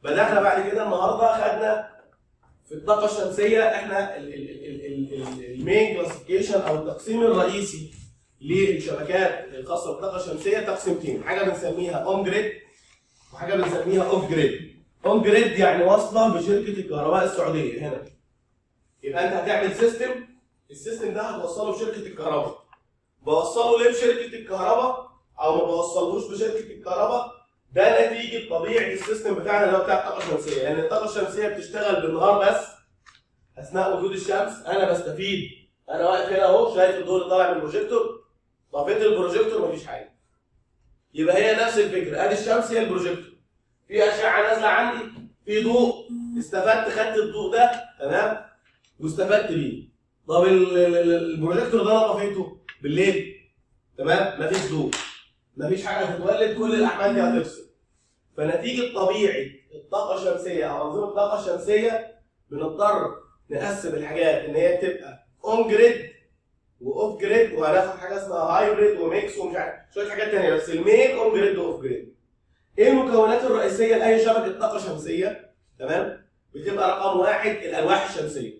بدانا بعد كده النهارده خدنا في الطاقه الشمسيه احنا المين كلاسيفيكيشن او التقسيم الرئيسي للشبكات الخاصه بالطاقه الشمسيه تقسيمتين حاجه بنسميها اون جريد وحاجه بنسميها اوف جريد اون جريد يعني واصله بشركه الكهرباء السعوديه هنا يبقى انت هتعمل سيستم السيستم ده هتوصله بشركه الكهرباء بوصله ليه بشركه الكهرباء او ما بوصلهوش بشركه الكهرباء ده نتيجه طبيعه السيستم بتاعنا اللي هو بتاع الطاقه الشمسيه لان الطاقه الشمسيه بتشتغل بالنهار بس اثناء وجود الشمس انا بستفيد انا واقف هنا اهو شايف الضوء اللي طالع من البروجيكتور طفيت البروجيكتور مفيش حاجه يبقى هي نفس الفكره ادي الشمس هي البروجيكتور في اشعه نازله عندي في ضوء استفدت خدت الضوء ده تمام واستفدت بيه طب ال- ال- ال- البروجيكتور ده انا طفيته بالليل تمام مفيش ضوء مفيش حاجه هتتولد كل الاحمال دي هتفصل فنتيجه طبيعه الطاقه الشمسيه او انظمه الطاقه الشمسيه بنضطر نقسم الحاجات ان هي تبقى اون جريد واوف جريد وهناخد حاجه اسمها هايبريد وميكس ومش عارف شويه حاجات تانية بس المين اون جريد واوف جريد ايه المكونات الرئيسيه لاي شبكه طاقه شمسيه تمام بتبقى رقم واحد الالواح الشمسيه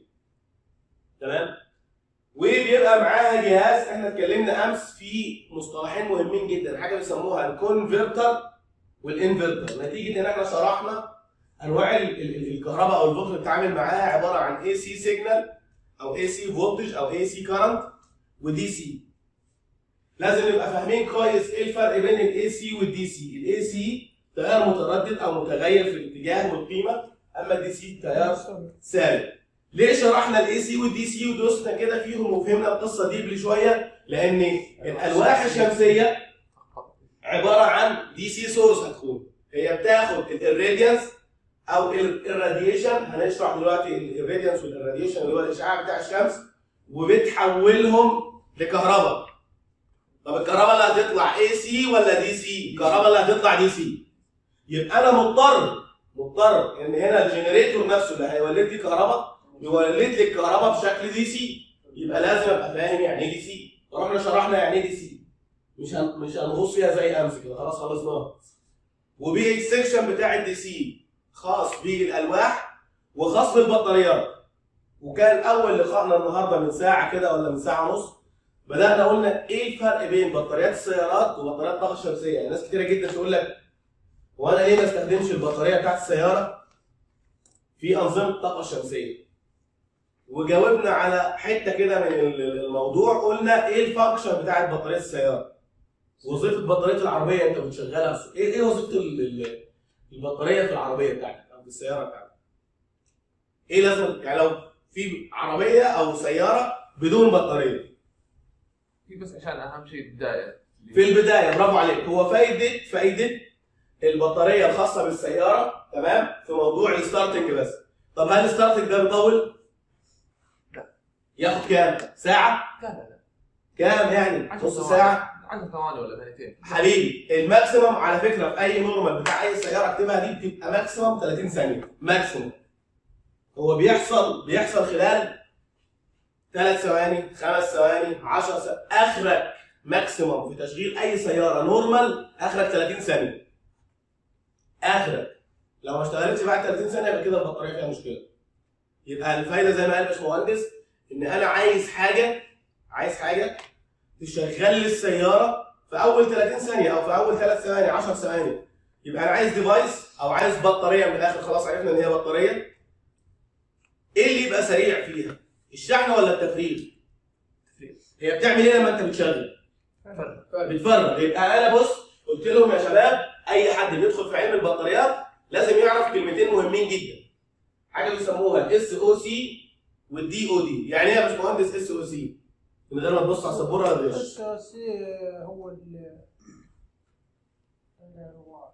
تمام وبيبقى معاها جهاز احنا اتكلمنا امس في مصطلحين مهمين جدا حاجه بيسموها الكونفرتر والانفرتر نتيجه ان احنا شرحنا انواع ال- ال- ال- الكهرباء او الفولت اللي بتتعامل معاها عباره عن اي سي سيجنال او اي سي فولتج او اي سي كارنت ودي سي لازم نبقى فاهمين كويس ايه الفرق بين الاي سي والدي سي الاي سي تيار متردد او متغير في الاتجاه والقيمه اما الدي سي تيار ثابت ليه شرحنا الاي سي والدي سي ودوسنا كده فيهم وفهمنا القصه دي قبل شويه لان الالواح الشمسيه عباره عن دي سي سورس هتكون هي بتاخد الراديانس او الراديشن هنشرح دلوقتي الراديانس والراديشن اللي هو الاشعاع بتاع الشمس وبتحولهم لكهرباء طب الكهرباء اللي هتطلع اي سي ولا دي سي الكهرباء اللي هتطلع دي سي يبقى انا مضطر مضطر ان هنا الجنريتور نفسه اللي هيولد لي كهرباء يولد لي الكهرباء بشكل دي سي يبقى لازم ابقى فاهم يعني ايه دي سي رحنا شرحنا يعني ايه دي سي مش هن... مش هنغوص فيها زي امس كده خلاص خلصناها وبي السكشن بتاع الدي سي خاص بالالواح وخاص بالبطاريات وكان اول لقائنا النهارده من ساعه كده ولا من ساعه ونص بدانا قلنا ايه الفرق بين بطاريات السيارات وبطاريات الطاقه الشمسيه يعني ناس كتيره جدا تقول لك وانا ليه ما استخدمش البطاريه بتاعت السياره في انظمه الطاقه الشمسيه وجاوبنا على حته كده من الموضوع قلنا ايه الفانكشن بتاعت بطاريه السياره وظيفه بطاريه العربيه انت بتشغلها ايه ايه وظيفه ال- ال- البطاريه في العربيه بتاعتك او في السياره بتاعتك ايه لازم يعني لو في عربيه او سياره بدون بطاريه في بس عشان اهم شيء البدايه في البدايه برافو عليك هو فايده فايده البطاريه الخاصه بالسياره تمام في موضوع الستارتنج بس طب هل الستارتنج ده بيطول؟ لا. ياخد كام؟ ساعه؟ لا لا لا كام يعني؟ 10 نص ثواني. ساعه؟ 10 ثواني ولا ثانيتين حبيبي الماكسيمم على فكره في اي نورمال بتاع اي سياره اكتبها دي بتبقى ماكسيمم 30 ثانيه ماكسيمم هو بيحصل بيحصل خلال ثلاث ثواني خمس ثواني 10 ثواني اخرك ماكسيمم في تشغيل اي سياره نورمال اخرك 30 ثانيه اخرك لو ما اشتغلتش بعد 30 ثانيه يبقى كده البطاريه فيها مشكله يبقى الفايده زي ما قال باشمهندس ان انا عايز حاجه عايز حاجه تشغل لي السياره في اول 30 ثانيه او في اول 3 ثواني 10 ثواني يبقى انا عايز ديفايس او عايز بطاريه من الاخر خلاص عرفنا ان هي بطاريه ايه اللي يبقى سريع فيها الشحن ولا التفريغ هي بتعمل ايه لما انت بتشغل بتفرغ يبقى انا بص قلت لهم يا شباب اي حد بيدخل في علم البطاريات لازم يعرف كلمتين مهمين جدا حاجه بيسموها الاس او سي والدي او دي يعني ايه يا باشمهندس اس او سي من غير ما تبص على السبوره ولا تغش الاساسي هو ال هو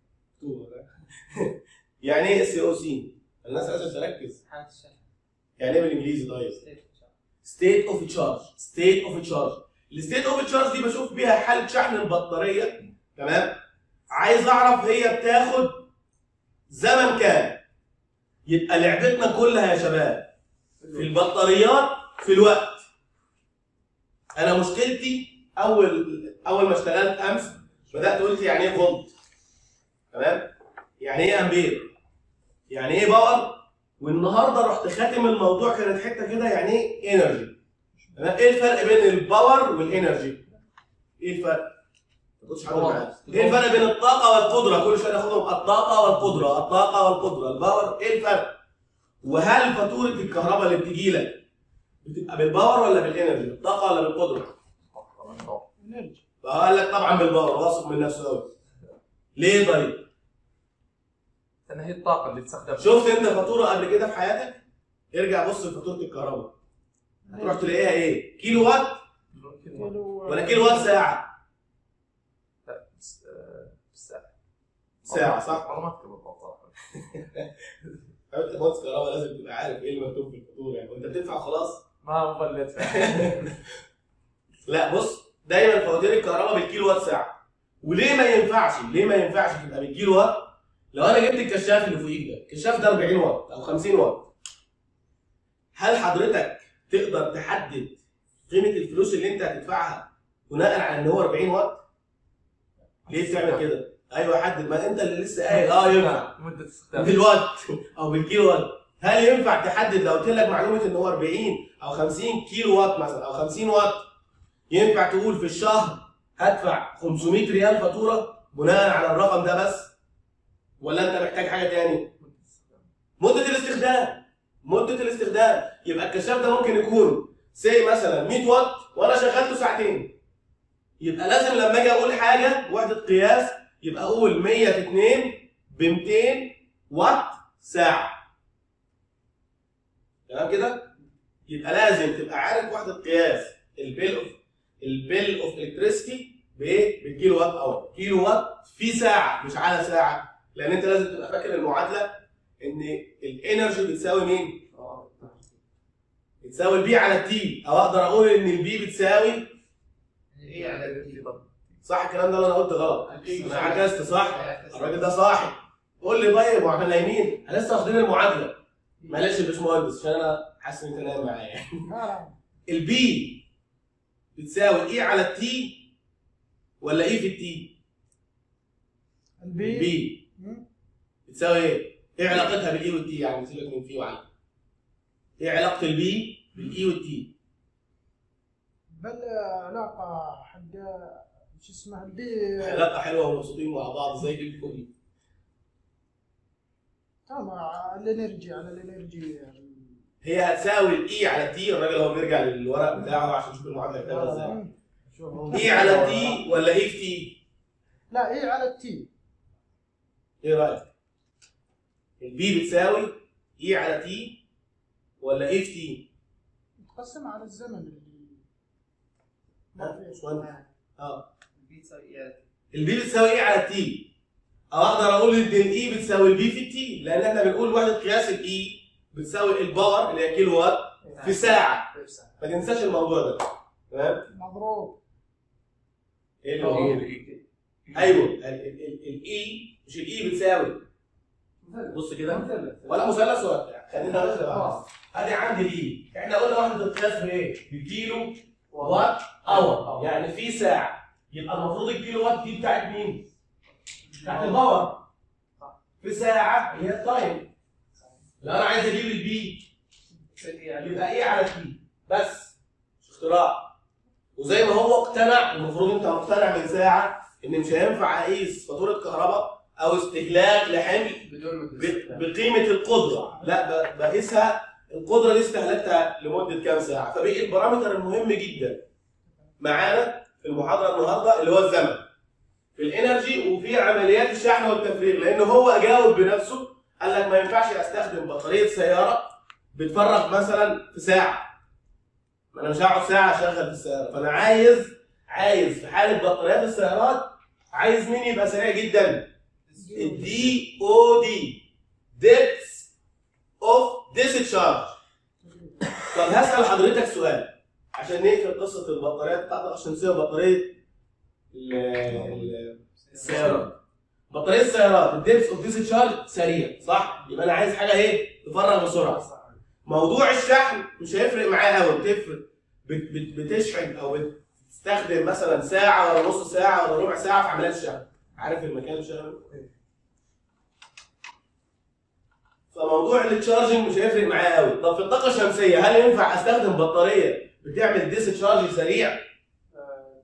يعني ايه اس او سي الناس لازم تركز حالة الشحن يعني ايه بالانجليزي طيب ستيت اوف تشارج ستيت اوف تشارج الستيت اوف تشارج دي بشوف بيها حاله شحن البطاريه تمام عايز اعرف هي بتاخد زمن كام يبقى لعبتنا كلها يا شباب في البطاريات في الوقت انا مشكلتي اول اول ما اشتغلت امس بدات قلت يعني ايه فولت تمام يعني ايه امبير يعني ايه باور والنهارده رحت خاتم الموضوع كانت حته كده يعني ايه انرجي ايه الفرق بين الباور والانرجي ايه الفرق ما تقولش حاجه معايا ايه الفرق بين الطاقه والقدره كل شويه ناخدهم الطاقه والقدره الطاقه والقدره الباور ايه الفرق وهل فاتوره الكهرباء اللي بتجي لك بتبقى بالباور ولا بالانرجي بالطاقه ولا بالقدره انرجي فقال لك طبعا بالباور واثق من نفسه قوي ليه طيب لان هي الطاقه اللي تستخدم شفت انت فاتوره قبل كده في حياتك ارجع بص لفاتوره الكهرباء تروح تلاقيها ايه كيلو وات كيلو ولا كيلو وات ساعه ساعه ساعه صح والله ما اذكر بالضبط صراحه انت مهندس كهرباء لازم تبقى عارف ايه اللي مكتوب في الفاتوره يعني وانت بتدفع خلاص ما مبلت لا بص دايما فواتير الكهرباء بالكيلو وات ساعه وليه ما ينفعش ليه ما ينفعش تبقى بالكيلو وات لو انا جبت الكشاف اللي فوقيك ده الكشاف ده 40 واط او 50 واط هل حضرتك تقدر تحدد قيمه الفلوس اللي انت هتدفعها بناء على ان هو 40 واط ليه بتعمل كده ايوه حدد ما انت اللي لسه قايل اه ينفع مده استخدام بالوات او بالكيلو وات هل ينفع تحدد لو قلت لك معلومه ان هو 40 او 50 كيلو وات مثلا او 50 وات ينفع تقول في الشهر هدفع 500 ريال فاتوره بناء على الرقم ده بس ولا انت محتاج حاجه تاني مده الاستخدام مده الاستخدام يبقى الكشاف ده ممكن يكون سي مثلا 100 واط وانا شغلته ساعتين يبقى لازم لما اجي اقول حاجه وحده قياس يبقى اقول 100 في 2 ب 200 واط ساعه تمام كده يبقى لازم تبقى عارف وحده قياس البيل اوف البيل اوف الكتريستي بايه بالكيلو وات اور كيلو وات في ساعه مش على ساعه لان انت لازم تبقى فاكر المعادله ان الانرجي بتساوي مين بتساوي البي على التي او اقدر اقول ان البي بتساوي ايه يعني صح الكلام ده ولا انا قلت غلط انا عكست صح الراجل ده صاحي قول لي طيب واحنا نايمين احنا لسه واخدين المعادله معلش يا باشمهندس عشان انا حاسس ان انت نايم معايا لا لا البي بتساوي اي على التي ولا اي في التي البي البي مم. بتساوي ايه ايه علاقتها بالاي والتي يعني سيبك من في وعلى ايه علاقه البي بالاي والتي بل علاقة حق شو اسمه البي علاقه حلوه ومبسوطين مع بعض زي الفل تمام الانرجي على الانرجي هي هتساوي الاي على التي الراجل هو بيرجع للورق بتاعه عشان يشوف المعادله كتبها ازاي مم. اي على التي ولا اي في تي لا ايه على التي ايه رايك البي بتساوي اي على تي ولا اي في تي متقسم على الزمن اللي ها؟ ما فيش. مش مهم. اه البي بتساوي ايه على التي او اقدر اقول ان الاي بتساوي البي في التي لان احنا بنقول وحده قياس الاي بتساوي الباور اللي هي كيلو وات في ساعه ما تنساش الموضوع ده تمام مضروب ايه اللي هو هو الإي. ايوه الاي مش الاي بتساوي بص كده ولا مثلث ولا بتاع خلينا نمشي بعض ادي عندي الاي احنا قلنا وحده القياس بايه؟ بكيلو وات اور يعني في ساعه يبقى المفروض الكيلو وات دي بتاعت مين؟ بتاعت الباور في ساعه هي التايم لو انا عايز اجيب البي يبقى ايه على تي بس مش اختراع وزي ما هو اقتنع المفروض انت مقتنع من ساعه ان مش هينفع اقيس فاتوره كهرباء او استهلاك لحمل بدون ب- بقيمه القدره لا ب- بقيسها القدره دي استهلكتها لمده كام ساعه فبقي البارامتر المهم جدا معانا في المحاضره النهارده اللي هو الزمن في الانرجي وفي عمليات الشحن والتفريغ لان هو جاوب بنفسه قال لك ما ينفعش استخدم بطاريه سياره بتفرغ مثلا في ساعه ما انا مش هقعد ساعه اشغل في السياره فانا عايز عايز في حاله بطاريات السيارات عايز مين يبقى سريع جدا الدي او دي ديبس اوف ديسشارج طب هسال حضرتك سؤال عشان نقفل قصه البطاريات بتاعتك عشان نسيب بطاريه ال- ال- السيارات بطاريه السيارات الديبس اوف ديسشارج سريع صح يبقى انا عايز حاجه ايه تفرغ بسرعه موضوع الشحن مش هيفرق معايا قوي بتفرق بت- بت- بتشحن او بتستخدم مثلا ساعه ولا نص ساعه ولا ربع ساعه في عمليات الشحن عارف المكان اللي شغال موضوع التشارجنج مش هيفرق معايا قوي طب في الطاقه الشمسيه هل ينفع استخدم بطاريه بتعمل ديس تشارج سريع آه،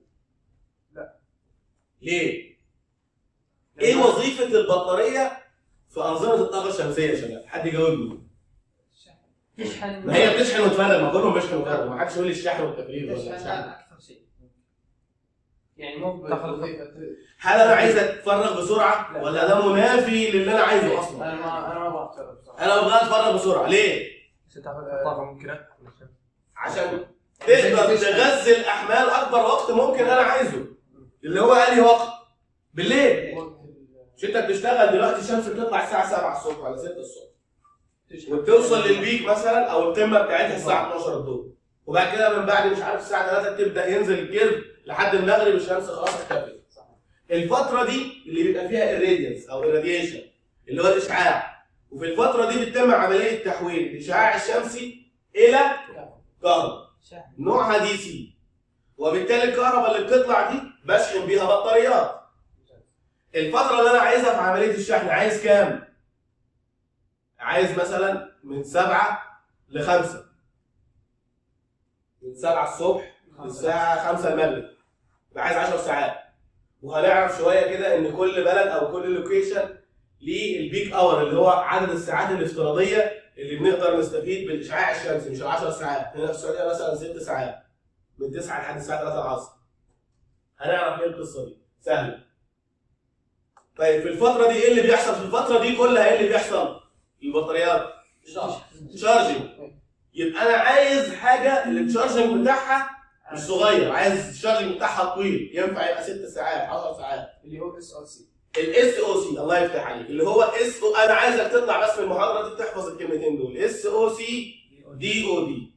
ليه ايه وظيفه البطاريه في انظمه الطاقه الشمسيه يا شباب حد يجاوبني تشحن ما هي بتشحن وتفرغ ما كلهم بيشحنوا وتفرغ ما حدش يقول لي الشحن والتفريغ ولا تشحن الشحن اكثر شيء يعني مو تاخذ بوظيفه هل انا عايز اتفرغ بسرعه لا. ولا ده منافي للي انا عايزه اصلا انا ما انا ما ابغى افترض بصراحه انا ببغى اتفرغ بسرعه ليه عشان تاخذ طاقه ممكنه عشان تقدر تغذي الاحمال اكبر وقت ممكن انا عايزه اللي هو انهي وقت بالليل مش انت بتشتغل دلوقتي الشمس بتطلع الساعه 7 الصبح ولا 6 الصبح وبتوصل للبيك مثلا او القمه بتاعتها الساعه 12 الظهر وبعد كده من بعد مش عارف الساعه 3 تبدا ينزل الكيرف لحد المغرب الشمس خلاص اختفت الفتره دي اللي بيبقى فيها الراديانس او الراديشن اللي هو الاشعاع وفي الفتره دي بتتم عمليه تحويل الاشعاع الشمسي الى كهرباء شحن نوعها دي سي وبالتالي الكهرباء اللي بتطلع دي بشحن بيها بطاريات الفترة اللي أنا عايزها في عملية الشحن عايز كام؟ عايز مثلا من سبعة لخمسة من سبعة الصبح للساعة خمسة المغرب يبقى عايز 10 ساعات وهنعرف شوية كده إن كل بلد أو كل لوكيشن ليه البيك أور اللي هو عدد الساعات الافتراضية اللي بنقدر نستفيد بالإشعاع الشمسي مش ال 10 ساعات هنا في السعودية مثلا 6 ساعات من 9 لحد الساعة 3 العصر هنعرف ايه القصة دي سهلة طيب في الفترة دي ايه اللي بيحصل؟ في الفترة دي كلها ايه اللي بيحصل؟ البطاريات تشارجنج يبقى انا عايز حاجة اللي التشارجنج بتاعها مش صغير عايز التشارجنج بتاعها طويل ينفع يبقى 6 ساعات 10 ساعات اللي هو اس او سي الاس او سي الله يفتح عليك اللي هو اس او انا عايزك تطلع بس في المحاضرة دي تحفظ الكلمتين دول اس او سي دي او دي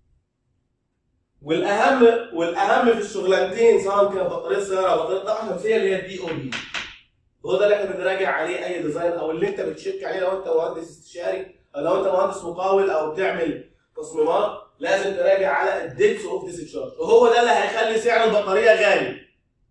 والاهم والاهم في الشغلانتين سواء كانت بطاريه سياره او بطاريه طاقه شمسيه اللي هي الدي او بي هو ده اللي احنا بنراجع عليه اي ديزاين او اللي انت بتشيك عليه لو انت مهندس استشاري او لو انت مهندس مقاول او بتعمل تصميمات لازم تراجع على الديتس اوف ديسشارج وهو ده اللي هيخلي سعر البطاريه غالي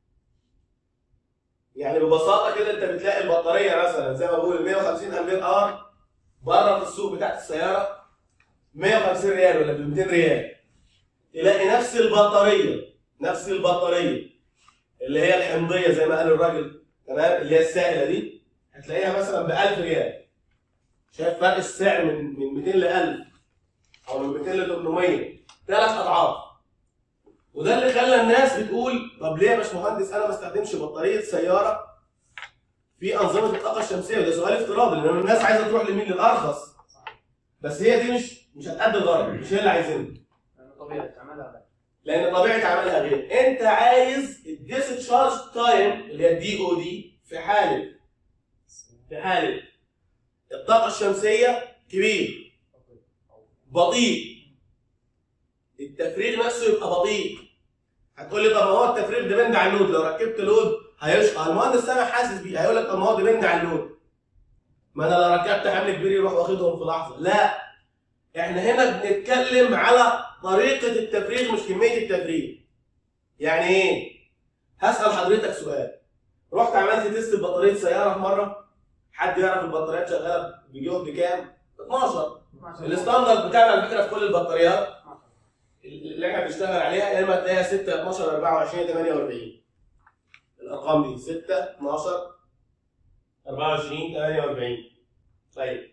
يعني ببساطه كده انت بتلاقي البطاريه مثلا زي ما بقول ال 150 امبير ار بره في السوق بتاعت السياره 150 ريال ولا ب 200 ريال تلاقي نفس البطاريه نفس البطاريه اللي هي الحمضيه زي ما قال الراجل تمام اللي هي السائله دي هتلاقيها مثلا ب 1000 ريال شايف فرق السعر من من 200 ل 1000 او من 200 ل 800 ثلاث اضعاف وده اللي خلى الناس بتقول طب ليه يا باشمهندس انا ما استخدمش بطاريه سياره في انظمه الطاقه الشمسيه وده سؤال افتراضي لان الناس عايزه تروح لمين للارخص بس هي دي مش مش هتأدي الغرض مش هي اللي عايزينها لانه طبيعه عملها لا لان طبيعه عملها غير انت عايز الديسشارج تايم اللي هي الدي او دي في حاله في حاله الطاقه الشمسيه كبير بطيء التفريغ نفسه يبقى بطيء هتقول لي طب ما هو التفريغ ديبند على اللود لو ركبت لود هيشقى المهندس سامع حاسس بيه هيقول لك طب ما هو ديبند على اللود ما انا لو ركبت حمل كبير يروح واخدهم في لحظه لا احنا هنا بنتكلم على طريقه التفريغ مش كميه التفريغ يعني ايه هسال حضرتك سؤال رحت عملت تيست بطاريه سياره في مره حد يعرف البطاريات شغاله بجهد كام 12 الستاندرد بتاعنا على فكره في كل البطاريات اللي احنا بنشتغل عليها يا اما تلاقيها 6 12 24 48 الارقام دي 6 12 24 48 طيب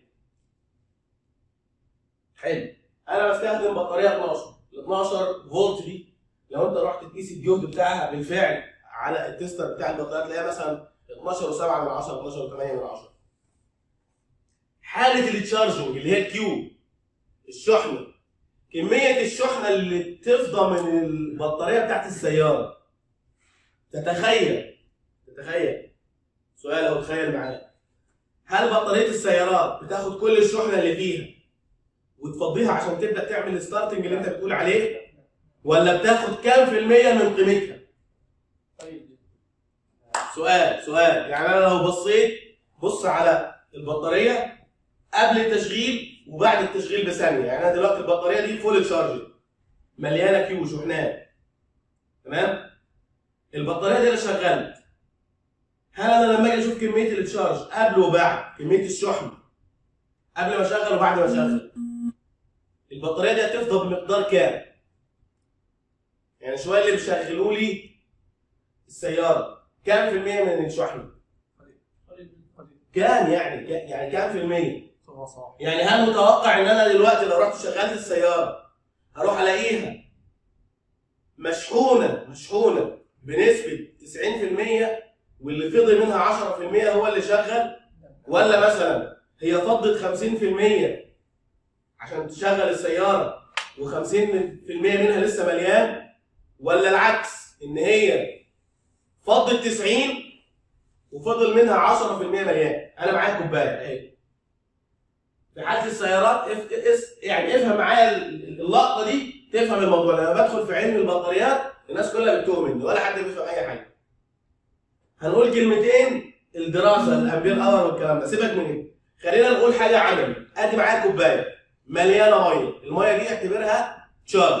حلو انا بستخدم بطاريه 12 ال 12 فولت دي لو انت رحت تقيس الجهد بتاعها بالفعل على التستر بتاع البطاريه تلاقيها مثلا 12 و7 من 10 12 و8 من 10 حاله التشارجنج اللي هي الكيو الشحنه كميه الشحنه اللي تفضى من البطاريه بتاعت السياره تتخيل تتخيل سؤال اهو تخيل معايا هل بطاريه السيارات بتاخد كل الشحنه اللي فيها وتفضيها عشان تبدا تعمل الستارتنج اللي انت بتقول عليه ولا بتاخد كام في الميه من قيمتها طيب سؤال سؤال يعني انا لو بصيت بص على البطاريه قبل التشغيل وبعد التشغيل بثانيه يعني انا دلوقتي البطاريه دي فول تشارج مليانه كيو شحنات تمام البطاريه دي اللي شغلت هل انا لما اجي اشوف كميه التشارج قبل وبعد كميه الشحن قبل ما اشغل وبعد ما اشغل البطاريه دي هتفضل بمقدار كام يعني شويه اللي بيشغلوا لي السياره كام في المية من الشحن كام يعني كام- يعني كام في المية صح يعني هل متوقع ان انا دلوقتي لو رحت شغلت السياره هروح الاقيها مشحونه مشحونه بنسبه 90% واللي فضل منها 10% هو اللي شغل ولا مثلا هي فضت 50% عشان تشغل السياره و50% منها لسه مليان ولا العكس ان هي فضت 90 وفضل منها 10% مليان انا معايا كوبايه اهي في حاله السيارات اف اس يعني افهم معايا ال- اللقطه دي تفهم الموضوع لما بدخل في علم البطاريات الناس كلها بتتوه مني ولا حد بيفهم اي حاجه هنقول كلمتين الدراسه الامبير اور والكلام ده سيبك من ايه خلينا نقول حاجه عملي ادي معايا كوبايه مليانه ميه الميه دي اعتبرها تشارج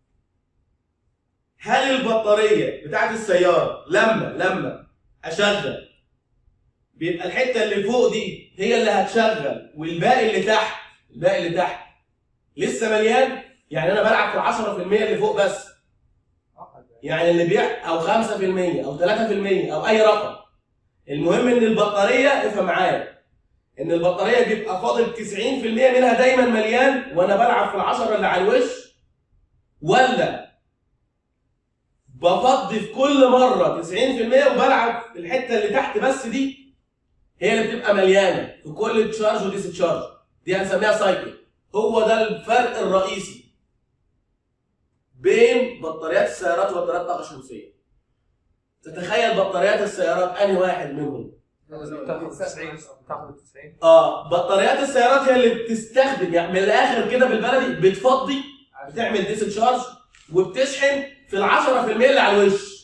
هل البطاريه بتاعت السياره لما لما اشغل بيبقى الحته اللي فوق دي هي اللي هتشغل والباقي اللي تحت الباقي اللي تحت لسه مليان يعني انا بلعب في ال 10% اللي فوق بس يعني اللي بيع او 5% او 3% او اي رقم المهم ان البطاريه افهم معايا ان البطاريه بيبقى فاضل 90% منها دايما مليان وانا بلعب في العشرة اللي على الوش ولا بفضي في كل مره 90% وبلعب في الحته اللي تحت بس دي هي اللي بتبقى مليانه في كل تشارج وديس تشارج دي هنسميها سايكل هو ده الفرق الرئيسي بين بطاريات السيارات وبطاريات الطاقه الشمسيه تتخيل بطاريات السيارات انهي واحد منهم تاخذ 90 تاخذ 90 اه بطاريات السيارات هي اللي بتستخدم يعني من الاخر كده بالبلدي بتفضي بتعمل ديس تشارج وبتشحن في ال 10% اللي على الوش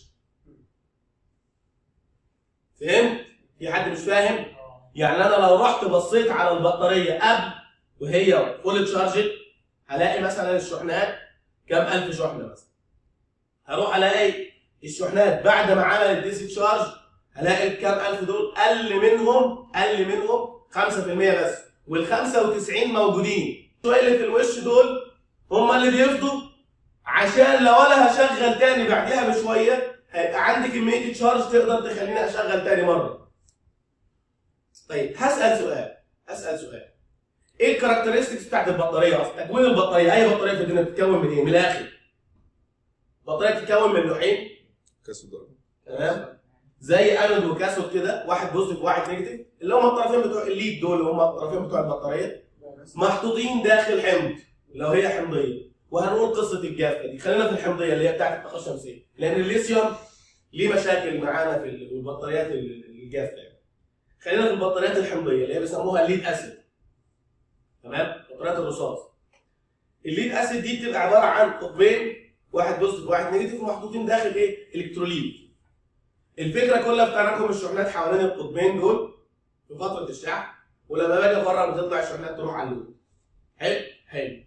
فهمت؟ في حد مش فاهم؟ يعني انا لو رحت بصيت على البطاريه قبل وهي فول تشارجد هلاقي مثلا الشحنات كام الف شحنه مثلا هروح الاقي الشحنات بعد ما عملت ديس تشارج هلاقي الكام الف دول قل منهم قل منهم 5% بس وال 95 موجودين شويه اللي في الوش دول هم اللي بيفضوا عشان لو انا هشغل تاني بعديها بشويه هيبقى عندي كميه تشارج تقدر تخليني اشغل تاني مره طيب هسال سؤال هسال سؤال ايه الكاركترستكس بتاعت البطاريه اصلا تكوين البطاريه اي بطاريه في الدنيا بتتكون من ايه من الاخر بطاريه بتتكون من لوحين كاس درجة تمام زي انود وكاثود كده واحد بوزيتيف وواحد نيجاتيف اللي هم الطرفين بتوع الليد دول اللي هم الطرفين بتوع البطاريه محطوطين داخل حمض لو هي حمضيه وهنقول قصه الجافه دي خلينا في الحمضيه اللي هي بتاعت الطاقه الشمسيه لان الليثيوم ليه مشاكل معانا في ال- البطاريات ال- الجافه يعني خلينا في البطاريات الحمضيه اللي هي بيسموها الليد اسيد تمام بطاريات الرصاص الليد اسيد دي بتبقى عباره عن قطبين واحد بوزيتيف وواحد نيجاتيف ومحطوطين داخل ايه الكتروليت الفكره كلها في تراكم الشحنات حوالين القطبين دول في فتره الشحن ولما باجي افرغ بتطلع الشحنات تروح على اللون حلو حلو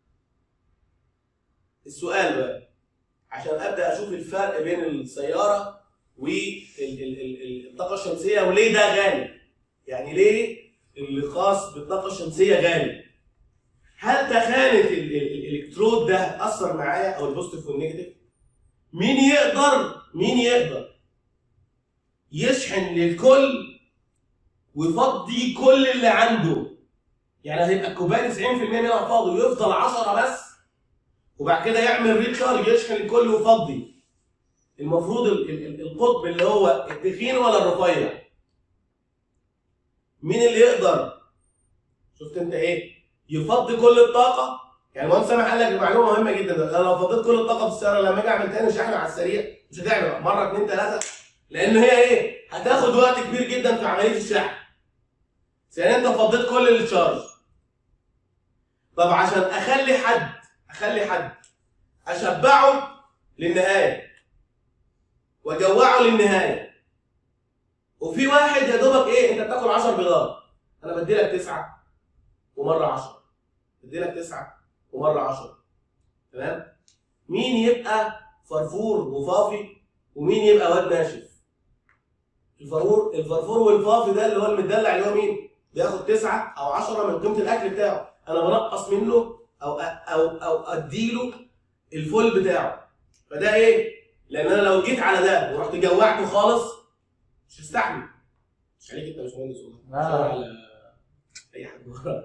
السؤال بقى عشان ابدا اشوف الفرق بين السياره والطاقه الشمسيه وليه ده غالي يعني ليه اللي خاص بالطاقه الشمسيه غالي هل تخانه ال- ال- الالكترود ده هتاثر معايا او البوزيتيف والنيجاتيف مين يقدر مين يقدر يشحن للكل ويفضي كل اللي عنده يعني هيبقى الكوبايه 90% منها فاضي ويفضل 10 بس وبعد كده يعمل ريتشارج يشحن الكل ويفضي المفروض ال- ال- ال- القطب اللي هو التخين ولا الرفيع مين اللي يقدر شفت انت ايه يفضي كل الطاقه يعني مهندس سامح قال لك معلومه مهمه جدا ده انا لو فضيت كل الطاقه في السياره لما اجي اعمل تاني شحن على السريع مش هتعمل مره اثنين ثلاثه لان هي ايه هتاخد وقت كبير جدا في عمليه الشحن يعني انت فضيت كل التشارج طب عشان اخلي حد اخلي حد اشبعه للنهايه واجوعه للنهايه وفي واحد يا دوبك ايه انت بتاكل 10 بيضات انا بدي لك تسعه ومره 10 بدي لك تسعه ومره 10 تمام مين يبقى فرفور وفافي ومين يبقى واد ناشف الفرفور الفرفور والفافي ده اللي هو المدلع اللي هو مين بياخد 9 او 10 من قيمه الاكل بتاعه انا بنقص منه او او او اديله الفول بتاعه فده ايه؟ لان انا لو جيت على ده ورحت جوعته خالص مش هستحمل مش عليك انت يا باشمهندس والله لا. شاور على اي حد ورا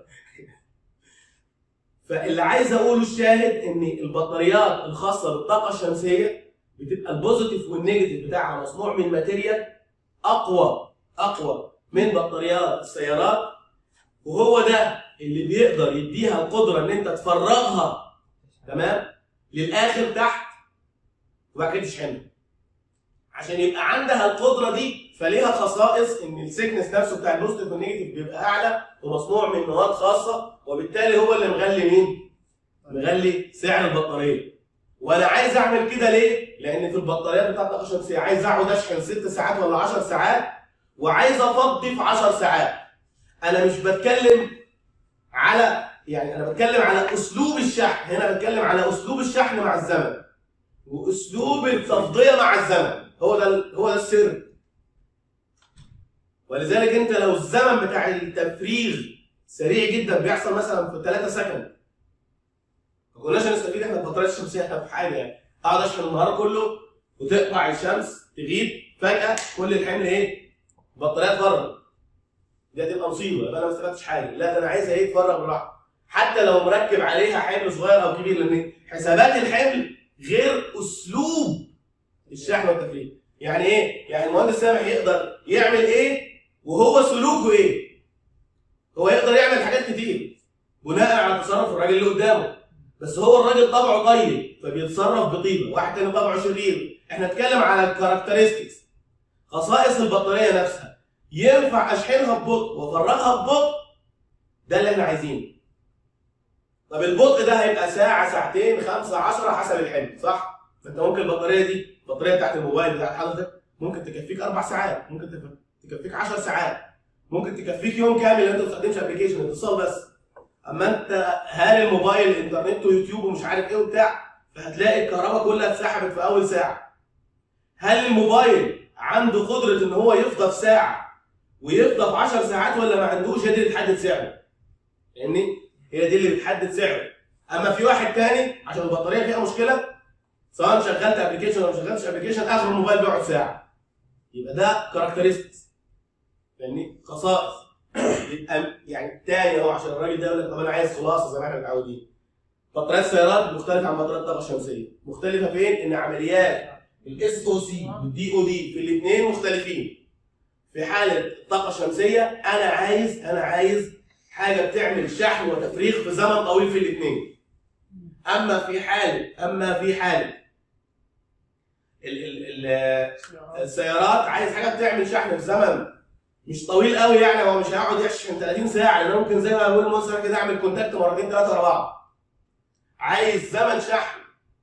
فاللي عايز اقوله الشاهد ان البطاريات الخاصه بالطاقه الشمسيه بتبقى البوزيتيف والنيجاتيف بتاعها مصنوع من ماتيريال اقوى اقوى من بطاريات السيارات وهو ده اللي بيقدر يديها القدره ان انت تفرغها تمام للاخر تحت وبعد كده تشحنها عشان يبقى عندها القدره دي فليها خصائص ان السيكنس نفسه بتاع البوزيتيف والنيجاتيف بيبقى اعلى ومصنوع من مواد خاصه وبالتالي هو اللي مغلي مين؟ مغلي سعر البطاريه وانا عايز اعمل كده ليه؟ لان في البطاريات بتاعت الطاقه الشمسيه عايز اقعد اشحن 6 ساعات ولا 10 ساعات وعايز افضي في 10 ساعات انا مش بتكلم على يعني انا بتكلم على اسلوب الشحن هنا بتكلم على اسلوب الشحن مع الزمن واسلوب التفضيه مع الزمن هو ده هو ده السر ولذلك انت لو الزمن بتاع التفريغ سريع جدا بيحصل مثلا في 3 سكند ما كناش هنستفيد احنا البطاريات الشمسيه احنا في حاجه يعني اقعد اشحن النهار كله وتقطع الشمس تغيب فجاه كل الحمل ايه؟ بطاريات بره دي هتبقى مصيبه يبقى انا ما استفدتش حاجه لا ده انا عايزها ايه تفرغ براحه حتى لو مركب عليها حمل صغير او كبير لان حسابات الحمل غير اسلوب الشحن والتفريغ يعني ايه؟ يعني المهندس سامح يقدر يعمل ايه وهو سلوكه ايه؟ هو يقدر يعمل حاجات كتير بناء على تصرف الراجل اللي قدامه بس هو الراجل طبعه طيب فبيتصرف بطيبه واحد تاني طبعه شرير احنا نتكلم على الكاركترستكس خصائص البطاريه نفسها ينفع اشحنها ببطء وافرغها ببطء ده اللي احنا عايزينه طب البطء ده هيبقى ساعه ساعتين خمسه عشرة حسب الحمل صح فانت ممكن البطاريه دي البطاريه بتاعت الموبايل بتاعت حضرتك ممكن تكفيك اربع ساعات ممكن تف- تكفيك 10 ساعات ممكن تكفيك يوم كامل لو انت ما بتستخدمش ابلكيشن اتصال بس اما انت هاري الموبايل انترنت ويوتيوب ومش عارف ايه وبتاع فهتلاقي الكهرباء كلها اتسحبت في اول ساعه هل الموبايل عنده قدره ان هو يفضى في ساعه ويفضى في 10 ساعات ولا ما عندوش هي دي اللي بتحدد سعره فاهمني هي دي اللي بتحدد سعره اما في واحد تاني عشان البطاريه فيها مشكله سواء شغلت ابلكيشن ولا ما شغلتش ابلكيشن اخر الموبايل بيقعد ساعه يبقى ده كاركترستكس فاهمني خصائص يبقى يعني تاني اهو عشان الراجل ده يقول لك طب انا عايز خلاصه زي ما احنا متعودين بطاريات السيارات مختلفه عن بطاريات الطاقه الشمسيه مختلفه فين ان عمليات الاس او سي والدي او دي في الاثنين مختلفين في حاله الطاقه الشمسيه انا عايز انا عايز حاجه بتعمل شحن وتفريغ في زمن طويل في الاثنين اما في حاله اما في حاله ال ال ال السيارات عايز حاجه بتعمل شحن في زمن مش طويل قوي يعني هو مش هيقعد يشحن 30 ساعه لان ممكن زي ما بقول المصنع كده اعمل كونتاكت مرتين ثلاثه ورا بعض عايز زمن شحن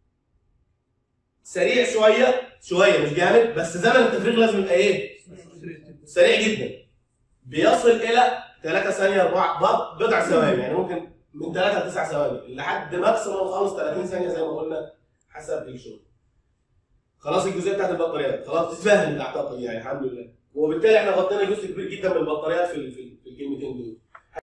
سريع شويه شويه مش جامد بس زمن التفريغ لازم يبقى ايه؟ سريع جدا بيصل الى 3 ثانيه 4 بضع ثواني يعني ممكن من 3 ل 9 ثواني لحد ماكسيموم خالص 30 ثانيه زي ما قلنا حسب الشغل خلاص الجزئيه بتاعت البطاريات خلاص اتفهم اعتقد يعني الحمد لله وبالتالي احنا غطينا جزء كبير جدا من البطاريات في في في الكلمتين دول